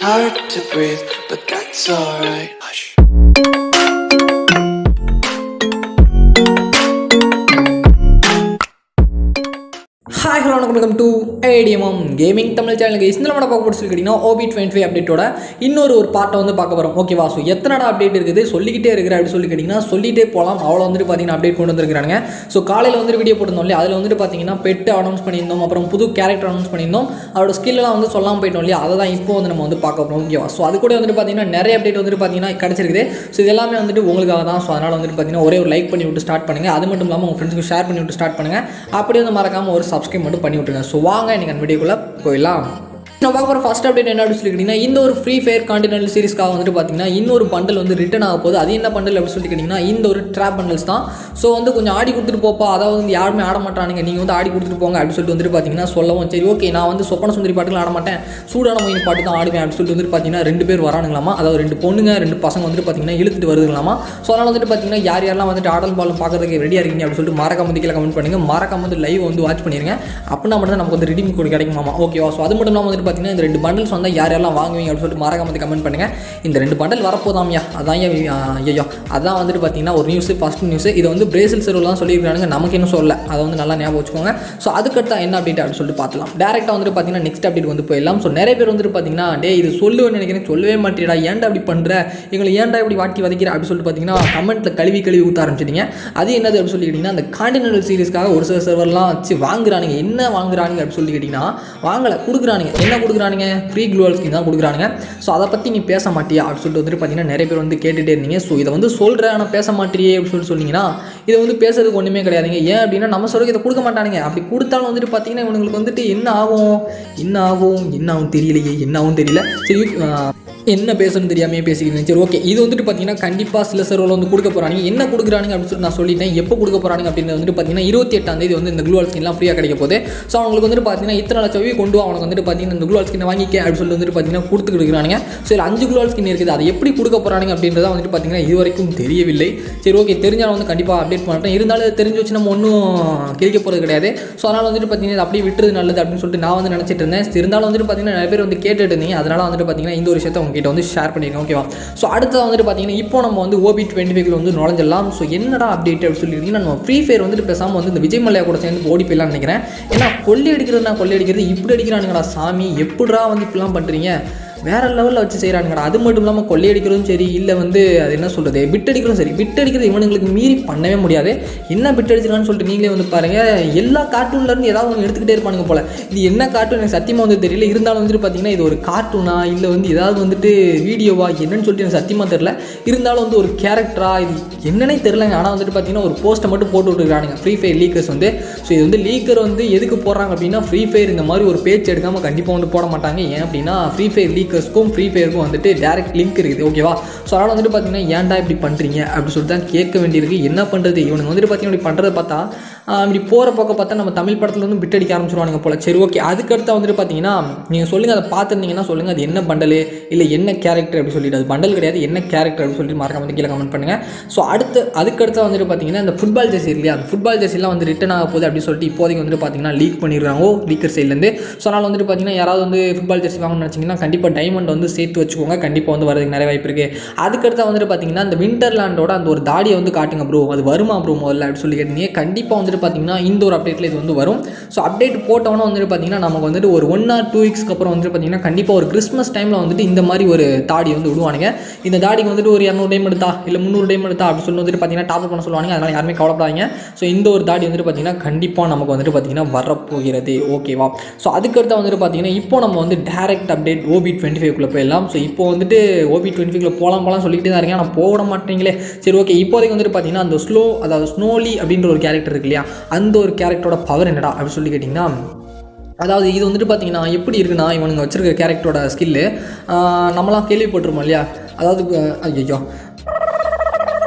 hard to breathe, but that's alright. Hush. Hi hello வணக்கம் welcome to ATMM gaming Tamil சேனலுக்கு இந்த நம்ம பார்க்க போட்டு சொல்லிக்கிட்டீங்கன்னா ஓபி டுவெண்ட்டி ஃபைவ் அப்டேட்டோட இன்னொரு ஒரு பார்ட்டை வந்து பார்க்க போகிறோம் ஓகேவா ஸோ எத்தனடா அப்டேட் இருக்குது சொல்லிக்கிட்டே இருக்கிற அப்படின்னு சொல்லி கேட்டிங்கன்னா சொல்லிட்டே போகலாம் அவ்வளோ வந்துட்டு பார்த்தீங்கன்னா அப்டேட் கொண்டு வந்திருக்காங்க ஸோ காலையில் வந்துட்டு வீடியோ போட்டிருந்தோம் இல்லையா அதில் வந்துட்டு பார்த்தீங்கன்னா பெட்டு அனௌன்ஸ் பண்ணியிருந்தோம் அப்புறம் புது கேரக்டர் அனௌன்ஸ் பண்ணியிருந்தோம் அவரோட ஸ்கில்லாம் வந்து சொல்லாமல் போயிட்டோம் இல்லையா அதை தான் இப்போ வந்து நம்ம வந்து பார்க்க போகிறோம் ஓகேவா ஸோ அது கூட வந்துட்டு பார்த்தீங்கன்னா நிறைய அப்டேட் வந்துட்டு பார்த்தீங்கன்னா கிடச்சிருக்குது ஸோ இது எல்லாமே வந்துட்டு உங்களுக்காக தான் ஸோ அதனால் வந்துட்டு பார்த்தீங்கன்னா ஒரே ஒரு லைக் பண்ணி விட்டு ஸ்டார்ட் பண்ணுங்கள் அது மட்டும் இல்லாமல் உங்கள் ஃப்ரெண்ட்ஸ்க்கு ஷேர் பண்ணி விட்டு ஸ்டார்ட் பண்ணுங்கள் அப்படியே வந்து மறக்காமல் ஒரு சப்ஸ்கிரைப் மட்டும் பண்ணி விட்டுருங்க ஸோ வாங்க எனக்கு அந்த வீடியோக்குள்ளே போயிடலாம் நான் பார்க்க போகிற ஃபஸ்ட் அப்டேட் என்ன அப்படின்னு சொல்லிக்கிட்டிங்கன்னா இந்த ஒரு ஃப்ரீ ஃபயர் கான்டினென்டல் சீரிஸ்க்காக வந்துட்டு பார்த்தீங்கன்னா இன்னொரு பண்டல் வந்து ரிட்டன் ஆக போகுது அது என்ன பண்டல் அப்படின்னு சொல்லி கேட்டிங்கன்னா இந்த ஒரு ட்ராப் பண்டல்ஸ் தான் ஸோ வந்து கொஞ்சம் ஆடி கொடுத்துட்டு போப்பா அதாவது வந்து யாருமே ஆட மாட்டானுங்க நீங்கள் வந்து ஆடி கொடுத்துட்டு போங்க அப்படின்னு சொல்லிட்டு வந்துட்டு பார்த்தீங்கன்னா சொல்லவும் சரி ஓகே நான் வந்து சொப்பன சுந்தரி பாட்டுகள் ஆட மாட்டேன் சூடான மொயின் பாட்டு தான் ஆடுவேன் அப்படின்னு சொல்லிட்டு வந்துட்டு பார்த்தீங்கன்னா ரெண்டு பேர் வரானுங்களாமா அதாவது ரெண்டு பொண்ணுங்க ரெண்டு பசங்க வந்துட்டு பார்த்தீங்கன்னா இழுத்துட்டு வருதுங்களாமா ஸோ அதனால் வந்துட்டு பார்த்தீங்கன்னா யார் யாரெல்லாம் வந்துட்டு ஆடல் பாலும் பார்க்கறதுக்கு ரெடியாக இருக்கீங்க அப்படின்னு சொல்லிட்டு மறக்காம வந்து கீழே கமெண்ட் பண்ணுங்க மறக்காம வந்து லைவ் வந்து வாட்ச் பண்ணிருங்க அப்படின்னா மட்டும் தான் நமக்கு வந்து ரிடீம் கோட் கிடைக்குமாமா ஓகேவா ஸோ அது மட்டும் இல்லாமல் வந்துட்டு பார்த்தீங்கன்னா இந்த ரெண்டு பண்டல்ஸ் வந்தால் யார் யாரெல்லாம் வாங்குவீங்க அப்படின்னு சொல்லிட்டு மறக்காம வந்து கமெண்ட் பண்ணுங்க இந்த ரெண்டு பண்டல் வரப்போதாம்யா அதான் ஐயோ அதான் வந்துட்டு பார்த்தீங்கன்னா ஒரு நியூஸ் ஃபஸ்ட் நியூஸ் இது வந்து பிரேசில் செருவெலாம் சொல்லியிருக்காங்க நமக்கு இன்னும் சொல்லல அதை வந்து நல்லா ஞாபகம் வச்சுக்கோங்க ஸோ அதுக்கடுத்தா என்ன அப்டேட் அப்படின்னு சொல்லிட்டு பார்க்கலாம் டேரெக்டாக வந்துட்டு பார்த்தீங்கன்னா நெக்ஸ்ட் அப்டேட் வந்து போயிடலாம் ஸோ நிறைய பேர் வந்துட்டு பார்த்தீங்கன்னா டே இது சொல்லுவேன்னு நினைக்கிறேன் சொல்லவே மாட்டேடா ஏன்டா இப்படி பண்ணுற எங்களை ஏன்டா இப்படி வாட்டி வதைக்கிற அப்படின்னு சொல்லிட்டு பார்த்தீங்கன்னா கமெண்ட்டில் கழுவி கழுவி ஊற்ற ஆரம்பிச்சிட்டீங்க அது என்னது அப்படின்னு சொல்லி கேட்டிங்கன்னா அந்த கான்டினென்டல் சீரிஸ்க்காக ஒரு சில சர்வர்லாம் வச்சு வாங்குறானுங்க என்ன வாங்குறானுங்க அப்படின்னு சொல்லி கேட்டிங்கன்னா வாங்கலை கொடுக்குறானுங்க என்ன கொடுக்குறானுங்க ஃப்ரீ க்ளோவல் ஸ்கின் தான் கொடுக்குறானுங்க ஸோ அதை பற்றி நீ பேச மாட்டியா அப்படின்னு சொல்லிட்டு வந்துட்டு பார்த்தீங்கன்னா நிறைய பேர் வந்து கேட்டுகிட்டே இருந்தீங்க ஸோ இதை வந்து சொல்கிறேன் ஆனால் பேச மாட்டியே அப்படின்னு சொல்லிட்டு சொன்னீங்கன்னா இதை வந்து பேசுறதுக்கு ஒன்றுமே கிடையாதுங்க ஏன் அப்படின்னா நம்ம சொல்கிறதுக்கு இதை கொடுக்க மாட்டானுங்க அப்படி கொடுத்தாலும் வந்துட்டு பார்த்தீங்கன்னா இவங்களுக்கு வந்துட்டு என்ன ஆகும் என்ன ஆகும் என்ன ஆகும் தெரியலையே என்ன ஆகும் தெரியல சரி ஆஹ், என்ன பேசணும்னு தெரியாமே பேசிக்கிறேன் சரி ஓகே இது வந்துட்டு பார்த்தீங்கன்னா கண்டிப்பாக சில சர்வரில் வந்து கொடுக்க போகிறாங்க என்ன கொடுக்குறானுங்க அப்படின்னு சொல்லிட்டு நான் சொல்லிட்டேன் எப்போ கொடுக்க போகிறாங்க அப்படின்னு வந்துட்டு பார்த்தீங்கன்னா இருபத்தி எட்டாம் தேதி வந்து இந்த க்ளூவால் ஸ்கின்லாம் ஃப்ரீயாக கிடைக்க போகுது ஸோ அவங்களுக்கு வந்துட்டு பார்த்தீங்கன்னா இத்தனை லட்சம் ரூபாய் கொண்டு வா அவனுக்கு வந்துட்டு பார்த்தீங்கன்னா இந்த க்ளூவால் ஸ்கின் வாங்கிக்க அப்படின்னு சொல்லி வந்துட்டு பார்த்தீங்கன்னா கொடுத்துட்டு இருக்கிறாங்க ஸோ இதில் அஞ்சு க்ளூவால் ஸ்கின் இருக்குது அதை எப்படி கொடுக்க போகிறாங்க அப்படின்றத வந்துட்டு பார்த்தீங்கன்னா இது வரைக்கும் தெரியவில்லை சரி ஓகே தெரிஞ்சாலும் வந்து கண்டிப்பாக அப்டேட் பண்ணிட்டேன் இருந்தாலும் இது தெரிஞ்சு வச்சு நம்ம ஒன்றும் கிழிக்க போகிறது கிடையாது ஸோ அதனால் வந்துட்டு பார்த்தீங்கன்னா இது அப்படியே விட்டுறது நல்லது அப்படின்னு சொல்லிட்டு நான் வந்து நினச்சிட்டு இருந்தேன் இருந்தாலும் வந்துட்டு பார்த்தீங்கன்னா நிறைய பேர் வந்து கேட்டுட்டு இருந்தீங்க அதனால் வந்துட்டு பார்த்தீங்கன்னா இந்த ஒரு விஷயத்தை உங்ககிட்ட வந்து ஷேர் பண்ணியிருக்கேன் ஓகேவா ஸோ அடுத்தது வந்துட்டு பார்த்தீங்கன்னா இப்போ நம்ம வந்து ஓபி டுவெண்ட்டி ஃபைவ்ல வந்து நுழைஞ்சிடலாம் ஸோ என்னடா அப்டேட் அப்படின்னு சொல்லியிருந்தீங்கன்னா நம்ம ஃப்ரீ ஃபயர் வந்துட்டு பேசாமல் வந்து இந்த விஜய் மல்லையா கூட சேர்ந்து ஓடி போயிடலாம்னு நினைக்கிறேன் ஏன்னா கொள்ளை அடிக்கிறது நான் கொள்ளை அடிக்கிறது இப்படி அடிக்கிறானுங்கடா சாமி எப்படிடா வந்து இப்படிலாம் பண்ணுறீங்க வேற லெவலில் வச்சு செய்கிறானுங்கடா அது மட்டும் இல்லாமல் கொள்ளையடிக்கிறதும் சரி இல்லை வந்து அது என்ன சொல்கிறது பிட் அடிக்கிறதும் சரி பிட் அடிக்கிறது இவனுங்களுக்கு மீறி பண்ணவே முடியாது என்ன பிட் அடிச்சிருக்கான்னு சொல்லிட்டு நீங்களே வந்து பாருங்கள் எல்லா கார்ட்டூன்லேருந்து ஏதாவது ஒன்று எடுத்துக்கிட்டே இருப்பானுங்க போல இது என்ன கார்ட்டூன் எனக்கு சத்தியமாக வந்து தெரியல இருந்தாலும் வந்துட்டு பார்த்தீங்கன்னா இது ஒரு கார்ட்டூனா இல்லை வந்து ஏதாவது வந்துட்டு வீடியோவா என்னன்னு சொல்லிட்டு எனக்கு சத்தியமாக தெரில இருந்தாலும் வந்து ஒரு கேரக்டரா இது என்னன்னே தெரிலங்க ஆனால் வந்துட்டு பார்த்தீங்கன்னா ஒரு போஸ்ட்டை மட்டும் போட்டு விட்டுருக்கானுங்க ஃப்ரீ ஃபயர் லீக்கர்ஸ் வந்து ஸோ இது வந்து லீக்கர் வந்து எதுக்கு போடுறாங்க அப்படின்னா ஃப்ரீ ஃபயர் இந்த மாதிரி ஒரு பேச்சு எடுக்காமல் கண்டிப்பாக வந்து போட மாட்டாங்க ஏன் அப்படின்னா ஃப்ரீ ஃபயர் லீக்கர்ஸ்க்கும் ஃப்ரீ ஃபயருக்கும் வந்துட்டு டேரக்ட் லிங்க் இருக்குது ஓகேவா ஸோ அதனால் வந்துட்டு பார்த்தீங்கன்னா ஏன்டா இப்படி பண்ணுறீங்க அப்படி சொல்லிட்டு தான் கேட்க வேண்டியிருக்கு என்ன பண்ணுறது இவனுங்க வந்துட்டு பார்த்தீங்கன்னா இப்படி பண்ணுறதை பார்த்தா ஆஹ் இப்படி போகிற பக்கம் பார்த்தா நம்ம தமிழ் படத்தில் வந்து பிட் அடிக்க ஆரம்பிச்சிருவானுங்க போல சரி ஓகே அதுக்கடுத்து வந்துட்டு பார்த்தீங்கன்னா நீங்கள் சொல்லுங்கள் அதை பார்த்துருந்தீங்கன்னா சொல்லுங்கள் அது என்ன பண்டலு இல்லை என்ன கேரக்டர் அப்படி சொல்லிட்டு அது பண்டல் கிடையாது என்ன கேரக்டர் அப்படின்னு சொல்லிட்டு மறக்காம வந்து கீழே கமெண்ட் பண்ணுங்கள் ஸோ அடுத்து அதுக்கடுத்து வந்துட்டு பார்த்தீங்கன்னா இந்த ஃபுட்பால் ஜெர்சி இல்லையா அந்த ஃபுட்பால் ஜெர்சிலாம் வந்து ரிட்டன் ஆக போகுது அப்படின்னு சொல்லிட்டு இப்போதைக்கு வந்துட்டு பார்த்தீங்கன்னா லீக் பண்ணிடுறாங்க லீக்கர் சைட்லேருந்து ஸோ அதனால் வந்துட்டு பார்த்தீங்கன்னா யாராவது வந்து ஃபுட்பால் ஜெர்சி வாங்கணும்னு நினச்சிங்கன்னா கண்டிப்பாக டைமண்ட் வந்து சேர்த்து வச்சுக்கோங்க கண்டிப்பாக வந்து வரதுக்கு நிறைய வாய்ப்பு இருக்குது அதுக்கடுத்து வந்துட்டு பார்த்தீங்கன்னா இந்த விண்டர்லாண்டோட அந்த ஒரு தாடியை வந்து காட்டுங்க ப்ரோ அது வருமா ப்ரோ முதல்ல அப்படின்னு சொல்லி கேட்டீங்க கண்டிப்பாக வந்துட்டு பார்த்தீங்கன்னா இந்த ஒரு அப்டேட்டில் இது வந்து வரும் ஸோ அப்டேட் போட்டவொன்னே வந்துட்டு பார்த்தீங்கன்னா நமக்கு வந்துட்டு ஒரு ஒன் ஆர் டூ வீக்ஸ்க்கு அப்புறம் வந்துட்டு பார்த்தீங்கன்னா கண்டிப்பாக ஒரு கிறிஸ்மஸ் டைமில் வந்துட்டு இந்த மாதிரி ஒரு தாடி வந்து விடுவானுங்க இந்த தாடிக்கு வந்துட்டு ஒரு இரநூறு டைம் எடுத்தா இல்லை முந்நூறு டைம் எடுத்தா அப்படி சொல்லி வந்துட்டு பார்த்தீங்கன்னா டாப் பண்ண சொல்லுவாங்க அதனால் யாருமே கவலைப்படாதீங்க ஸோ இந்த ஒரு தாடி வந்துட்டு பார்த்தீங்கன்னா கண்டிப்பாக நமக்கு வந்துட்டு பார்த்தீங்கன்னா வரப்போகிறது ஓகேவா ஸோ அதுக்கடுத்து வந்துட்டு பார்த்தீங்கன்னா இப்போ நம்ம வந்து டேரக்ட் அப்டேட் ஓபி டுவெண்ட்டி ஃபைவ்க்குள்ளே போயிடலாம் ஸோ இப்போ வந்துட்டு ஓபி டுவெண்ட்டி ஃபைவ்ல போகலாம் போகலாம் சொல்லிட்டு தான் இருக்கேன் ஆனால் போட மாட்டீங்களே சரி ஓகே இப்போதைக்கு வந்துட்டு பார்த்தீங்கன்னா அந்த ஸ்லோ அதாவது ஸ்னோலி அப்படின்ற ஒரு கேரக்டர் இருக்கு இல்லையா அந்த ஒரு கேரக்டரோட பவர் என்னடா அப்படின்னு சொல்லி கேட்டிங்கன்னா அதாவது இது வந்துட்டு பார்த்தீங்கன்னா எப்படி இருக்குன்னா இவனுங்க வச்சிருக்க கேரக்டரோட ஸ்கில்லு நம்மலாம் கேள்விப்பட்டிருப்போம் இல்லையா அதாவது ஐயோ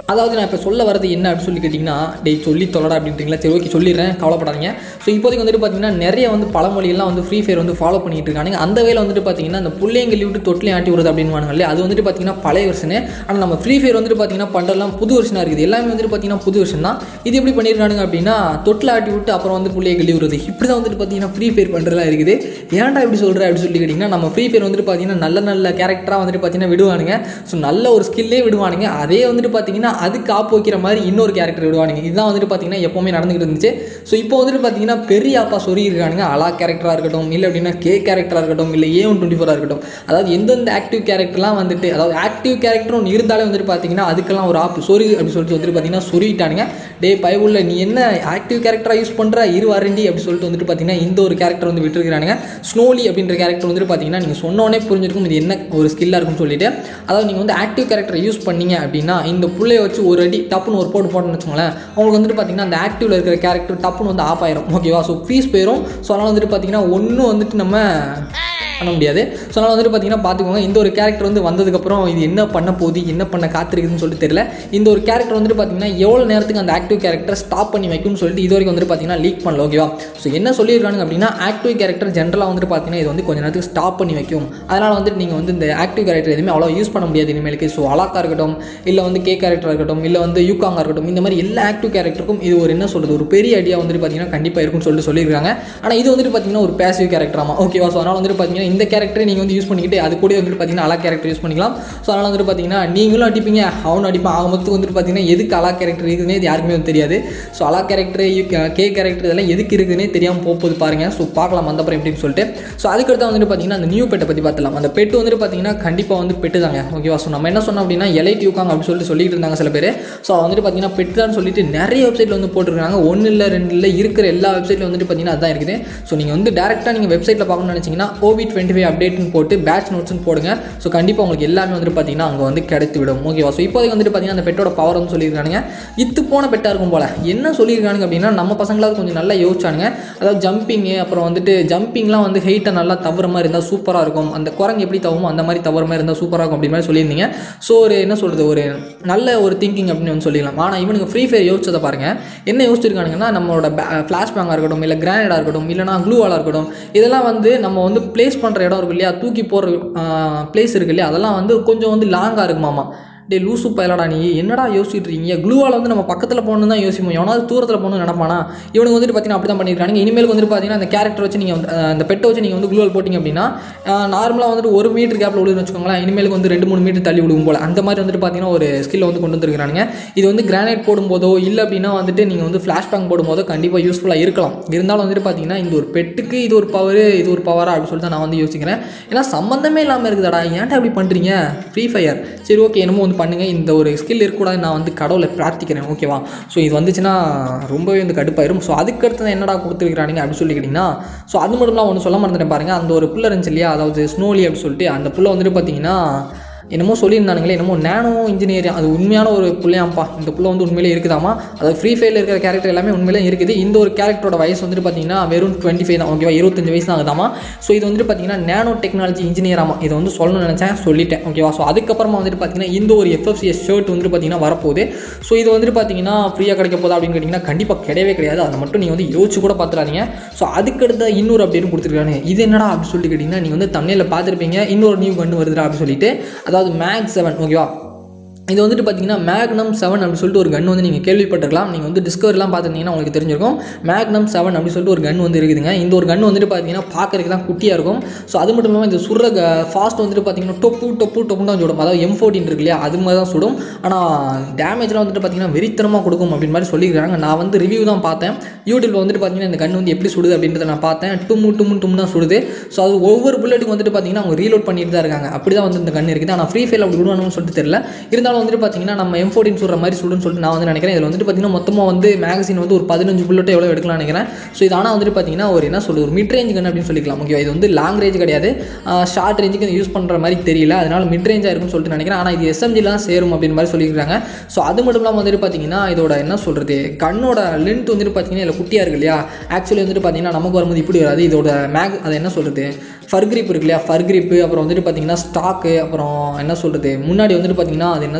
அதாவது நான் இப்போ சொல்ல வரது என்ன அப்படின்னு சொல்லி கேட்டிங்கன்னா டேய் சொல்லி தொலைடா அப்படின்றீங்களா சரி ஓகே சொல்லிடுறேன் கவலைப்படாதீங்க ஸோ இப்போதைக்கு வந்துட்டு பார்த்தீங்கன்னா நிறைய வந்து பழமொழியெல்லாம் வந்து ஃப்ரீ ஃபயர் வந்து ஃபாலோ பண்ணிட்டு இருக்காங்க அந்த வேலை வந்துட்டு பார்த்தீங்கன்னா அந்த புள்ளையங்க விட்டு தொட்டிலையும் ஆட்டி விடுறது அப்படின்னு இல்லையா அது வந்துட்டு பார்த்தீங்கன்னா பழைய வருஷனு ஆனால் நம்ம ஃப்ரீ ஃபயர் வந்துட்டு பார்த்தீங்கன்னா பண்ணுறதுலாம் புது வருஷனாக இருக்குது எல்லாமே வந்துட்டு பார்த்தீங்கன்னா புது வருஷன் தான் இது எப்படி பண்ணியிருக்கானுங்க அப்படின்னா தொட்டில் ஆட்டி விட்டு அப்புறம் வந்து புள்ளையை கழுவி விடுறது இப்படி தான் வந்துட்டு பார்த்தீங்கன்னா ஃப்ரீ ஃபயர் பண்ணுறதுலாம் இருக்குது ஏன்டா இப்படி சொல்கிற அப்படின்னு சொல்லி கேட்டிங்கன்னா நம்ம ஃப்ரீ ஃபயர் வந்துட்டு பார்த்தீங்கன்னா நல்ல நல்ல கேரக்டராக வந்துட்டு பார்த்தீங்கன்னா விடுவானுங்க ஸோ நல்ல ஒரு ஸ்கில்லே விடுவானுங்க அதே வந்துட்டு பார்த்தீங்கன்னா அதுக்கு ஆப் வைக்கிற மாதிரி இன்னொரு கேரக்டர் விடுவானுங்க இதுதான் வந்துட்டு பார்த்தீங்கன்னா எப்போவுமே நடந்துகிட்டு இருந்துச்சு ஸோ இப்போ வந்துட்டு பார்த்தீங்கன்னா பெரிய ஆப்பா சொல்லி இருக்கானுங்க அலா கேரக்டராக இருக்கட்டும் இல்லை அப்படின்னா கே கேரக்டராக இருக்கட்டும் இல்லை ஏ ஒன் டுவெண்ட்டி ஃபோராக இருக்கட்டும் அதாவது எந்தெந்த ஆக்டிவ் கேரக்டர்லாம் வந்துட்டு அதாவது ஆக்டிவ் கேரக்டர் ஒன்று இருந்தாலே வந்துட்டு பார்த்தீங்கன்னா அதுக்கெல்லாம் ஒரு ஆப் சொரி அப்படின்னு சொல்லிட்டு வந்துட்டு பார்த்தீங்கன்னா சொருகிட்டானுங்க டே பயவுள்ள நீ என்ன ஆக்டிவ் கேரக்டராக யூஸ் பண்ணுற இரு வாரண்டி அப்படின்னு சொல்லிட்டு வந்துட்டு பார்த்தீங்கன்னா இந்த ஒரு கேரக்டர் வந்து விட்டுருக்கானுங்க ஸ்னோலி அப்படின்ற கேரக்டர் வந்துட்டு பார்த்தீங்கன்னா நீங்கள் சொன்னோன்னே புரிஞ்சிருக்கும் இது என்ன ஒரு ஸ்கில்லாக இருக்கும்னு சொல்லிட்டு அதாவது நீங்கள் வந்து ஆக்டிவ் கேரக்டரை யூஸ் பண்ணீங்க அப்படின்னா இந்த புள்ளைய வச்சு ஒரு அடி டப்புன்னு ஒரு போட்டு போட்டோம்னு வச்சுக்கோங்களேன் உங்களுக்கு வந்துட்டு பார்த்தீங்கன்னா அந்த ஆக்டிவில் இருக்கிற கேரக்டர் டப்புன்னு வந்து ஆஃப் ஆயிரும் ஓகேவா ஸோ ஃபீஸ் போயிடும் ஸோ அதனால் வந்துட்டு பார்த்தீங்கன்னா ஒன்றும் வந்துட்டு நம்ம பண்ண முடியாது ஸோ அதனால் வந்துட்டு பார்த்தீங்கன்னா பார்த்துக்கோங்க இந்த ஒரு கேரக்டர் வந்து வந்ததுக்கப்புறம் இது என்ன பண்ண போகுது என்ன பண்ண காத்திருக்குதுன்னு சொல்லிட்டு தெரியல இந்த ஒரு கேரக்டர் வந்துட்டு பார்த்தீங்கன்னா எவ்வளோ நேரத்துக்கு அந்த ஆக்டிவ் கேரக்டர் ஸ்டாப் பண்ணி வைக்கும்னு சொல்லிட்டு இது வரைக்கும் வந்துட்டு பார்த்தீங்கன்னா லீக் பண்ணல ஓகேவா ஸோ என்ன சொல்லியிருக்காங்க அப்படின்னா ஆக்டிவ் கேரக்டர் ஜென்ரலாக வந்துட்டு பார்த்தீங்கன்னா இது வந்து கொஞ்ச நேரத்துக்கு ஸ்டாப் பண்ணி வைக்கும் அதனால் வந்துட்டு நீங்கள் வந்து இந்த ஆக்டிவ் கேரக்டர் எதுவுமே அவ்வளோ யூஸ் பண்ண முடியாது இனிமேலுக்கு ஸோ அலாக்கா இருக்கட்டும் இல்லை வந்து கே கேரக்டராக இருக்கட்டும் இல்லை வந்து யூகாங்கா இருக்கட்டும் இந்த மாதிரி எல்லா ஆக்டிவ் கேரக்டருக்கும் இது ஒரு என்ன சொல்கிறது ஒரு பெரிய ஐடியா வந்துட்டு பார்த்தீங்கன்னா கண்டிப்பாக இருக்கும்னு சொல்லிட்டு சொல்லியிருக்காங்க ஆனால் இது வந்துட்டு பார்த்தீங்கன்னா ஒரு பேசிவ் கேரக்டராமா ஓகேவா ஸோ அதனால் வந்துட்டு பார்த்தீங்கன்னா இந்த கேரக்டரை நீங்கள் வந்து யூஸ் பண்ணிக்கிட்டு அது கூட வந்துட்டு பார்த்தீங்கன்னா அலா கேரக்டர் யூஸ் பண்ணிக்கலாம் ஸோ அதனால் வந்துட்டு பார்த்தீங்கன்னா நீங்களும் அடிப்பீங்க அவனும் அடிப்பான் ஆக மொத்தத்துக்கு வந்துட்டு பார்த்தீங்கன்னா எதுக்கு அலா கேரக்டர் இருக்குதுன்னே இது யாருக்குமே வந்து தெரியாது ஸோ அலா கேரக்டர் கே கேரக்டர் இதெல்லாம் எதுக்கு இருக்குதுன்னே தெரியாமல் போகுது பாருங்கள் ஸோ பார்க்கலாம் அந்த அப்புறம் எப்படின்னு சொல்லிட்டு ஸோ அதுக்கடுத்து வந்துட்டு பார்த்தீங்கன்னா அந்த நியூ பெட்டை பற்றி பார்த்துலாம் அந்த பெட்டு வந்துட்டு பார்த்தீங்கன்னா கண்டிப்பாக வந்து பெட்டு தாங்க ஓகேவா ஸோ நம்ம என்ன சொன்னோம் அப்படின்னா எலைட் யூக்காங்க அப்படின்னு சொல்லிட்டு சொல்லிட்டு இருந்தாங்க சில பேர் ஸோ வந்துட்டு பார்த்தீங்கன்னா பெட்டு தான் சொல்லிட்டு நிறைய வெப்சைட்டில் வந்து போட்டிருக்காங்க ஒன்று இல்லை ரெண்டு இல்லை இருக்கிற எல்லா வெப்சைட்டில் வந்துட்டு பார்த்தீங்கன்னா அதான் இருக்குது ஸோ நீங்கள் வந்து டேரெக்டாக நீங்கள் வெப்சைட்டில் பார்க்கணும்னு நினச்சிங்கன்னா ஓவி டுவெண்ட்டி ஃபைவ் அப்டேட்னு போட்டு பேட்ச் நோட்ஸ்னு போடுங்க ஸோ கண்டிப்பாக உங்களுக்கு எல்லாமே வந்துட்டு பார்த்தீங்கன்னா அங்கே வந்து கிடைத்து விடும் ஓகேவா ஸோ இப்போதைக்கு வந்துட்டு பார்த்தீங்கன்னா அந்த பெட்டோட பவர் வந்து சொல்லியிருக்கானுங்க இத்து போன பெட்டாக இருக்கும் போல் என்ன சொல்லியிருக்கானுங்க அப்படின்னா நம்ம பசங்களாவது கொஞ்சம் நல்லா யோசிச்சானுங்க அதாவது ஜம்பிங்கு அப்புறம் வந்துட்டு ஜம்பிங்லாம் வந்து ஹெயிட்டை நல்லா தவற மாதிரி இருந்தால் சூப்பராக இருக்கும் அந்த குரங்கு எப்படி தவமோ அந்த மாதிரி தவற மாதிரி இருந்தால் சூப்பராக இருக்கும் அப்படி மாதிரி சொல்லியிருந்தீங்க ஸோ ஒரு என்ன சொல்கிறது ஒரு நல்ல ஒரு திங்கிங் அப்படின்னு வந்து சொல்லிடலாம் ஆனால் இவனுக்கு ஃப்ரீ ஃபயர் யோசிச்சதை பாருங்கள் என்ன யோசிச்சிருக்கானுங்கன்னா நம்மளோட ஃப்ளாஷ் பேங்காக இருக்கட்டும் இல்லை கிரானைடாக இருக்கட்டும் இல்லைனா க்ளூவாலாக இருக்கட்டும் இதெல்லாம் வந்து நம்ம வந்து ப்ளேஸ் பண்ணுற இடம் இருக்கு இல்லையா தூக்கி போடுற ப்ளேஸ் இருக்கு இல்லையா அதெல்லாம் வந்து கொஞ்சம் வந்து லாங்காக இருக்குமாமா டே லூசு பயலடா நீ என்னடா யோசிச்சுட்டு இருக்கீங்க க்ளூவால் வந்து நம்ம பக்கத்தில் போகணும் தான் யோசிப்போம் எவனாவது தூரத்தில் போகணும்னு நினப்பானா இவனுக்கு வந்துட்டு பார்த்தீங்கன்னா அப்படி தான் பண்ணியிருக்காங்க இனிமேல் வந்துட்டு பார்த்தீங்கன்னா அந்த கேரக்டர் வச்சு நீங்கள் வந்து அஹ், அந்த பெட்டை வச்சு நீங்கள் வந்து க்ளூவால் போட்டிங்க அப்படின்னா நார்மலாக வந்துட்டு ஒரு மீட்டர் கேப்பில் விழுதுன்னு வச்சுக்கோங்களேன் இனிமேலுக்கு வந்து ரெண்டு மூணு மீட்டர் தள்ளி விழுவும் போல் அந்த மாதிரி வந்துட்டு பார்த்தீங்கன்னா ஒரு ஸ்கில்லை வந்து கொண்டு வந்துருக்கானுங்க இது வந்து கிரானைட் போடும்போதோ இல்லை அப்படின்னா வந்துட்டு நீங்கள் வந்து ஃப்ளாஷ் பேங்க் போடும்போதோ கண்டிப்பாக யூஸ்ஃபுல்லாக இருக்கலாம் இருந்தாலும் வந்துட்டு பார்த்தீங்கன்னா இந்த ஒரு பெட்டுக்கு இது ஒரு பவர் இது ஒரு பவரா அப்படின்னு சொல்லிட்டு நான் வந்து யோசிக்கிறேன் ஏன்னா சம்மந்தமே இல்லாமல் இருக்குதாடா ஏன்டா இப்படி பண்ணுறீங்க ஃப்ரீ ஃபயர் சரி ஓகே என்னமோ வந்து பண்ணுங்கள் இந்த ஒரு ஸ்கில் இருக்கக்கூடாது நான் வந்து கடவுளை பிரார்த்திக்கிறேன் ஓகேவா ஸோ இது வந்துச்சுன்னா ரொம்பவே வந்து கடுப்பாயிரும் ஸோ அதுக்கடுத்து என்னடா கொடுத்துருக்கானுங்க அப்படின்னு சொல்லி கேட்டிங்கன்னா ஸோ அது மட்டும்லாம் ஒன்று சொல்ல மறந்துட்டேன் பாருங்கள் அந்த ஒரு புள்ள இருந்துச்சு இல்லையா அதாவது ஸ்னோலி அப்படின்னு சொல்லிட்டு அந்த புள்ள வந்துட்டு பார்த்தீங்கன்னா என்னமோ சொல்லியிருந்தானுங்களே என்னமோ நேனோ இன்ஜினியரிங் அது உண்மையான ஒரு புள்ளையாம்ப்பா இந்த புள்ள வந்து உண்மையிலே இருக்குதாமா அதாவது ஃப்ரீ ஃபயரில் இருக்கிற கேரக்டர் எல்லாமே உண்மையிலே இருக்குது இந்த ஒரு கேரக்டரோட வயசு வந்துட்டு பார்த்தீங்கன்னா வெறும் டுவெண்ட்டி ஃபைவ் தான் ஓகேவா இருபத்தஞ்சு வயசு தான் ஆகுதாமா ஸோ இது வந்துட்டு பார்த்தீங்கன்னா நேனோ டெக்னாலஜி இன்ஜினியராமா இதை வந்து சொல்லணும்னு நினச்சேன் சொல்லிட்டேன் ஓகேவா ஸோ அதுக்கப்புறமா வந்துட்டு பார்த்தீங்கன்னா இந்த ஒரு எஃப்எஃப்சிஎஸ் ஷர்ட் வந்துட்டு பார்த்தீங்கன்னா வரப்போகுது ஸோ இது வந்துட்டு பார்த்தீங்கன்னா ஃப்ரீயாக கிடைக்க போதா அப்படின்னு கேட்டிங்கன்னா கண்டிப்பாக கிடையவே கிடையாது அதை மட்டும் நீங்கள் வந்து யோசிச்சு கூட பார்த்துறாதீங்க ஸோ அதுக்கடுத்த இன்னொரு அப்டேட் கொடுத்துருக்காங்க இது என்னடா அப்படின்னு சொல்லி கேட்டிங்கன்னா நீங்கள் வந்து தமிழில் பார்த்துருப்பீங்க இன்னொரு நியூ கண்டு வருதுடா அப்படின்னு சொல்லிட்டு அதாவது மேக் செவன் ஓகேவா இது வந்துட்டு பார்த்தீங்கன்னா மேக்னம் செவன் அப்படின்னு சொல்லிட்டு ஒரு கன் வந்து நீங்கள் கேள்விப்பட்டிருக்கலாம் நீங்கள் வந்து டிஸ்கவரிலாம் பார்த்துருந்தீங்கன்னா உங்களுக்கு தெரிஞ்சிருக்கும் மேக்னம் செவன் அப்படின்னு சொல்லிட்டு ஒரு கன் வந்து இருக்குதுங்க இந்த ஒரு கன் வந்துட்டு பார்த்தீங்கன்னா பார்க்கறதுக்கு தான் குட்டியாக இருக்கும் ஸோ அது மட்டும் இல்லாமல் இந்த சுடுற ஃபாஸ்ட் வந்துட்டு பார்த்தீங்கன்னா டொப்பு டொப்பு டொப்புன்னு தான் சுடும் அதாவது எம் ஃபோர்டின் இருக்கு இல்லையா அது மாதிரி தான் சுடும் ஆனால் டேமேஜ்லாம் வந்துட்டு பார்த்தீங்கன்னா வெறித்தனமாக கொடுக்கும் அப்படின்னு மாதிரி சொல்லியிருக்காங்க நான் வந்து ரிவ்யூ தான் பார்த்தேன் யூடியூப்பில் வந்துட்டு பார்த்தீங்கன்னா இந்த கன் வந்து எப்படி சுடுது அப்படின்றத நான் பார்த்தேன் டும்மு டும்மு டும் தான் சுடுது ஸோ அது ஒவ்வொரு புல்லட்டுக்கு வந்துட்டு பார்த்தீங்கன்னா அவங்க ரீலோட் பண்ணிட்டு தான் இருக்காங்க அப்படி தான் வந்து இந்த கன் இருக்குது ஆனால் ஃப்ரீ ஃபயர் அப்படி விடுவானுன்னு சொல்லிட்டு தெரியல இருந்தாலும் வந்துட்டு பார்த்தீங்கன்னா நம்ம எம் ஃபோர்டின் சுடுற மாதிரி சுடுன்னு சொல்லிட்டு நான் வந்து நினைக்கிறேன் இதில் வந்துட்டு பார்த்தீங்கன்னா மொத்தமாக வந்து மேகசின் வந்து ஒரு பதினஞ்சு புல்லட் எவ்வளோ எடுக்கலாம்னு நினைக்கிறேன் ஸோ இது ஆனால் வந்துட்டு பார்த்தீங்கன்னா ஒரு என்ன சொல்றது ஒரு மிட் ரேஞ்ச் கன் அப்படின்னு சொல்லிக்கலாம் ஓகே இது வந்து லாங் ரேஞ்ச் கிடையாது ஷார்ட் ரேஞ்சுக்கு யூஸ் பண்ணுற மாதிரி தெரியல அதனால மிட் ரேஞ்சாக இருக்கும்னு சொல்லிட்டு நினைக்கிறேன் ஆனால் இது எஸ்எம்ஜியில் தான் சேரும் அப்படின்னு மாதிரி சொல்லியிருக்காங்க ஸோ அது மட்டும் இல்லாமல் வந்துட்டு பார்த்தீங்கன்னா இதோட என்ன சொல்கிறது கண்ணோட லென்த் வந்துட்டு பார்த்தீங்கன்னா இதில் குட்டியாக இருக்கு இல்லையா ஆக்சுவலி வந்துட்டு பார்த்தீங்கன்னா நமக்கு வரும்போது இப்படி வராது இதோட மேக் அது என்ன சொல்கிறது ஃபர் grip இருக்கு இல்லையா ஃபர் grip அப்புறம் வந்துட்டு பார்த்தீங்கன்னா ஸ்டாக்கு அப்புறம் என்ன சொல்கிறது முன்னாடி வந்துட்டு பார்த்தீங்கன்னா அது என்னது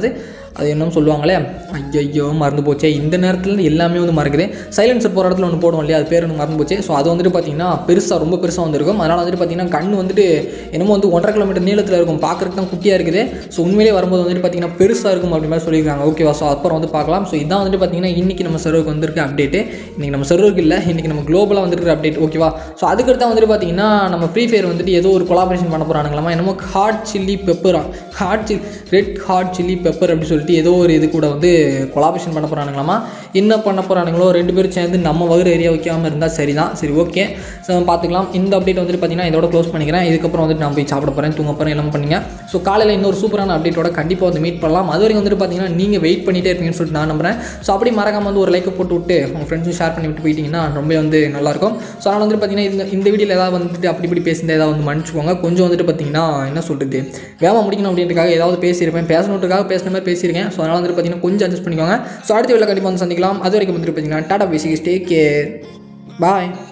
அது என்னன்னு சொல்லுவாங்களே ஐயோ மறந்து போச்சே இந்த நேரத்தில் எல்லாமே வந்து மறக்குது சைலன்சர் போகிற இடத்துல ஒன்று போடுவோம் இல்லையா அது பேர் ஒன்று மறந்து போச்சு ஸோ அது வந்துட்டு பார்த்தீங்கன்னா பெருசாக ரொம்ப பெருசாக வந்திருக்கும் அதனால் வந்துட்டு பார்த்தீங்கன்னா கண் வந்துட்டு என்னமோ வந்து ஒன்றரை கிலோமீட்டர் நீளத்தில் இருக்கும் பார்க்குறதுக்கு தான் குட்டியாக இருக்குது ஸோ உண்மையிலே வரும்போது வந்துட்டு பார்த்தீங்கன்னா பெருசாக இருக்கும் அப்படி மாதிரி சொல்லியிருக்காங்க ஓகேவா ஸோ அப்புறம் வந்து பார்க்கலாம் ஸோ இதான் வந்துட்டு பார்த்தீங்கன்னா இன்றைக்கி நம்ம சர்வருக்கு வந்திருக்க அப்டேட்டு இன்றைக்கி நம்ம சர்வருக்கு இல்லை இன்றைக்கி நம்ம குளோபலாக வந்துருக்க அப்டேட் ஓகேவா ஸோ அதுக்கடுத்து வந்துட்டு பார்த்தீங்கன்னா நம்ம ஃப்ரீ ஃபயர் வந்துட்டு ஏதோ ஒரு கொலாபரேஷன் பண்ண போகிறானுங்களாமா என்னமோ ஹாட் சில்லி பெப்பரா hot chill red hot chilli pepper அப்படி சொல்லிட்டு ஏதோ ஒரு இது கூட வந்து கொலாபரேஷன் பண்ண போகிறானுங்களாமா என்ன பண்ண போகிறானுங்களோ ரெண்டு பேரும் சேர்ந்து நம்ம வகுறு ஏரியா வைக்காமல் இருந்தால் சரி தான் சரி ஓகே ஸோ பார்த்துக்கலாம் இந்த அப்டேட் வந்துட்டு பார்த்தீங்கன்னா இதோட க்ளோஸ் பண்ணிக்கிறேன் இதுக்கப்புறம் வந்துட்டு நான் போய் சாப்பிட போகிறேன் தூங்க போகிறேன் எல்லாம் பண்ணீங்க ஸோ காலையில் இன்னொரு சூப்பரான அப்டேட்டோட கண்டிப்பாக வந்து மீட் பண்ணலாம் அது வரைக்கும் வந்துட்டு பார்த்தீங்கன்னா நீங்கள் வெயிட் பண்ணிட்டே இருப்பீங்கன்னு சொல்லிட்டு நான் நம்புறேன் ஸோ அப்படி மறக்காம வந்து ஒரு லைக்கை போட்டு விட்டு உங்கள் ஃப்ரெண்ட்ஸும் ஷேர் பண்ணி விட்டு போயிட்டீங்கன்னா ரொம்ப வந்து நல்லாயிருக்கும் ஸோ அதனால் வந்துட்டு பார்த்தீங்கன்னா இந்த இந்த வீடியோவில் ஏதாவது வந்துட்டு அப்படி இப்படி பேசியிருந்தா ஏதாவது வந்து மன்னிச்சுக்கோங்க கொஞ்சம் வந்துட்டு பார்த்தீங்கன்னா என்ன சொல்கிறது வேலை முடிக்கணும் அப்படின்றதுக்காக ஏதாவது பேசியிருப்பேன் பேசணுன்றதுக்காக பேசுன மாதிரி பேசியிருக்கேன் ஸோ அதனால் வந்துட்டு பார்த்தீங்கன்னா கொஞ்சம் அட்ஜஸ்ட் பண்ணிக்கோங்க ஸோ அடுத்த வீடியோவில் கண்டிப்பாக வந்து சந்திக்கலாம் அது வரைக்கும் வந்துட்டு பார்த்தீங்கன்னா டாடா பேசிக் ஸ்டே கேர் பாய்